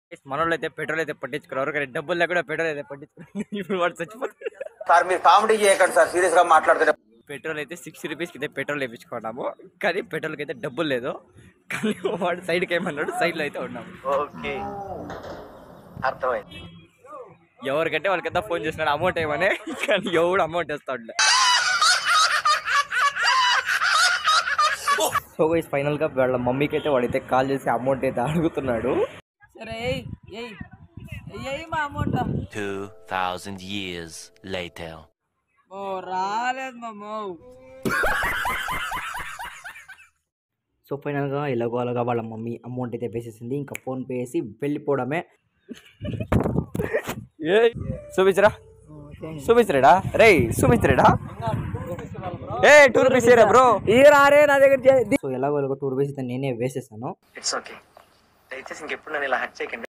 మనోళ్ళు అయితే పెట్రోల్ అయితే పట్టించుకున్నారు కానీ డబ్బులు లేకుండా పెట్రోల్ అయితే పట్టించుకున్నారు ఇప్పుడు వాడు చచ్చిపోతాడు సార్ మీరు కామెడీ చేయకండి సార్ సీరియస్ గా మాట్లాడుతుంటే పెట్రోల్ అయితే సిక్స్ రూపీస్కి అయితే పెట్రోల్ వేయించుకున్నాము కానీ పెట్రోల్కి అయితే డబ్బులు లేదు కానీ వాడు సైడ్కి ఏమన్నాడు సైడ్లో అయితే ఉన్నాము ఓకే అర్థమైంది ఎవరికంటే వాళ్ళకంతా ఫోన్ చేస్తున్నాడు అమౌంట్ ఏమని కానీ ఎవడు అమౌంట్ వేస్తా ఉండే సో గైస్ ఫైనల్ గా వాళ్ళ మమ్మీకి అయితే వాడైతే కాల్ చేసి అమౌంట్ అయితే అడుగుతున్నాడు సరే ఎయ్ ఎయ్ ఎయ్ మా అమౌంట్ 2,000 years later. ఓ రాలేదు మామో సో ఫైనల్ గా ఇలాగో అలాగా వాళ్ళ మమ్మీ అమౌంట్ అయితే వేసేసింది ఇంకా ఫోన్ పే వేసి వెళ్ళిపోవడమే చూపించరా చూపించరాడా రే చూపించరాడా ఏ టూ రూపీస్ బ్రో ఈ రారే నా దగ్గర సో ఎలాగో ఎలాగో టూ రూపీస్ అయితే నేనే వేసేసాను ఇట్స్ ఓకే దయచేసి ఇంకెప్పుడు నన్ను ఇలా హట్ చేయకండి